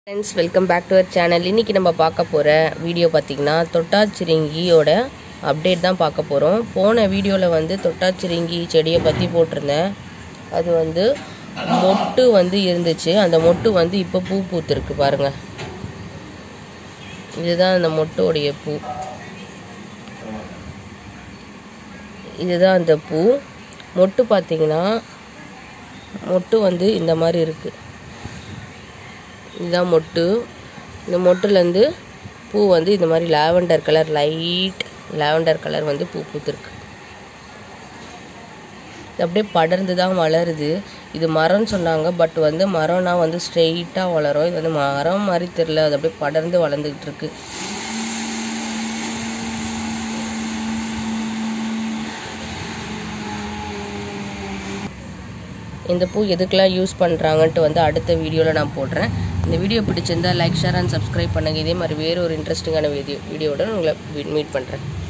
friends welcome back to our channel இன்றைக்கி நம்ம பார்க்க போகிற வீடியோ பார்த்திங்கன்னா தொட்டாச்சிரிங்கியோட அப்டேட் தான் பார்க்க போகிறோம் போன வீடியோவில் வந்து தொட்டாச்சிரிங்கி செடியை பற்றி போட்டிருந்தேன் அது வந்து மொட்டு வந்து இருந்துச்சு அந்த மொட்டு வந்து இப்போ பூ பூத்துருக்கு பாருங்கள் இதுதான் அந்த மொட்டோடைய பூ இதுதான் அந்த பூ மொட்டு பார்த்திங்கன்னா மொட்டு வந்து இந்த மாதிரி இருக்குது இதுதான் மொட்டு இந்த மொட்டுலேருந்து பூ வந்து இந்த மாதிரி lavender colour light lavender colour வந்து பூ பூத்துருக்கு இது அப்படியே படர்ந்து தான் வளருது இது மரம்னு சொன்னாங்க பட் வந்து மரம்னா வந்து ஸ்ட்ரெயிட்டாக வளரும் இது வந்து மரம் மாதிரி தெரில அது அப்படியே படர்ந்து வளர்ந்துக்கிட்டு இருக்கு இந்த பூ எதுக்கெல்லாம் யூஸ் பண்ணுறாங்கன்ட்டு வந்து அடுத்த வீடியோவில் நான் போடுறேன் இந்த வீடியோ பிடிச்சிருந்தா லைக் ஷேர் அண்ட் சப்ஸ்கிரைப் பண்ணுங்கள் இதே மாதிரி வேறு ஒரு இன்ட்ரெஸ்டிங்கான வீடியோ வீடியோட உங்களை மீட் பண்ணுறேன்